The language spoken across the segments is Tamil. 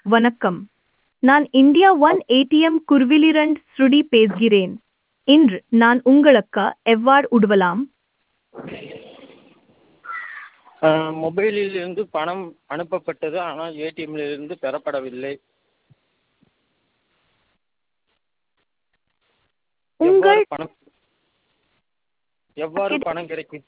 வணக்கம் நான் இந்தியா ஒன் ஏடிஎம் குருவிலிரண்ட் ஸ்ருடி பேசுகிறேன் இன்று நான் உங்களுக்கு எவ்வாறு உதவலாம் மொபைலில் இருந்து பணம் அனுப்பப்பட்டது ஆனால் ஏடிஎம்மில் இருந்து பெறப்படவில்லை உங்கள் எவ்வாறு பணம் எவ்வாறு பணம் கிடைக்கும்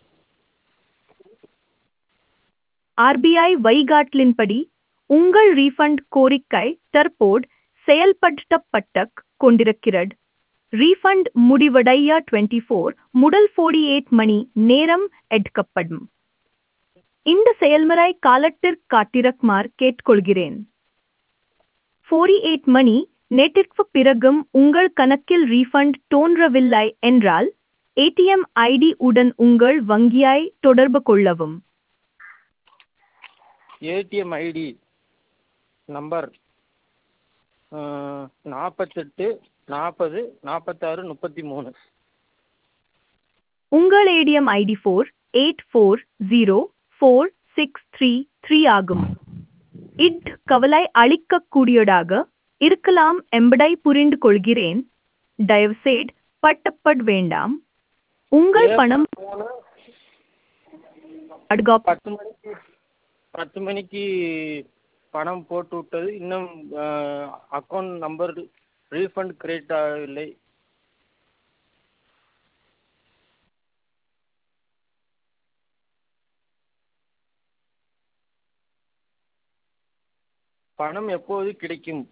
ஆர்பிஐ வழிகாட்டலின்படி உங்கள் ரீஃபண்ட் கோரிக்கை தற்போது செயல்படுத்தப்பட்டு கொண்டிருக்கிறது ரீஃபண்ட் முடிவடைய டுவெண்ட்டி ஃபோர் முதல் ஃபோர்டி எயிட் மணி நேரம் எடுக்கப்படும் இந்த செயல்முறை காலத்திற்கு காத்திருக்குமாறு கேட்டுக்கொள்கிறேன் ஃபோர்டி எயிட் மணி நேட்டிற்கு பிறகும் உங்கள் கணக்கில் ரீஃபண்ட் தோன்றவில்லை என்றால் ஏடிஎம் ஐடி உடன் உங்கள் வங்கியை தொடர்பு கொள்ளவும் ஏடிஎம் ஐடி நம்பர் நாற்பத்தெட்டு நாற்பது நாற்பத்தாறு முப்பத்தி மூணு உங்கள் ATM ID four eight four zero four six three three ஆகும் இட் கவலை அளிக்கக்கூடியதாக இருக்கலாம் என்பதை புரிந்து கொள்கிறேன் தயவுசெய்து பட்டப்பட வேண்டாம் உங்கள் பணம் அடுகா பத்து மணிக்கு பத்து மணிக்கு பணம் போட்டு விட்டது இன்னும் அக்கௌண்ட் நம்பர் ரீஃபண்ட் கிரெடிட் ஆகவில்லை பணம் எப்போது கிடைக்கும்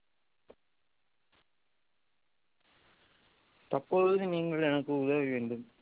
தற்பொழுது நீங்கள் எனக்கு உதவ வேண்டும்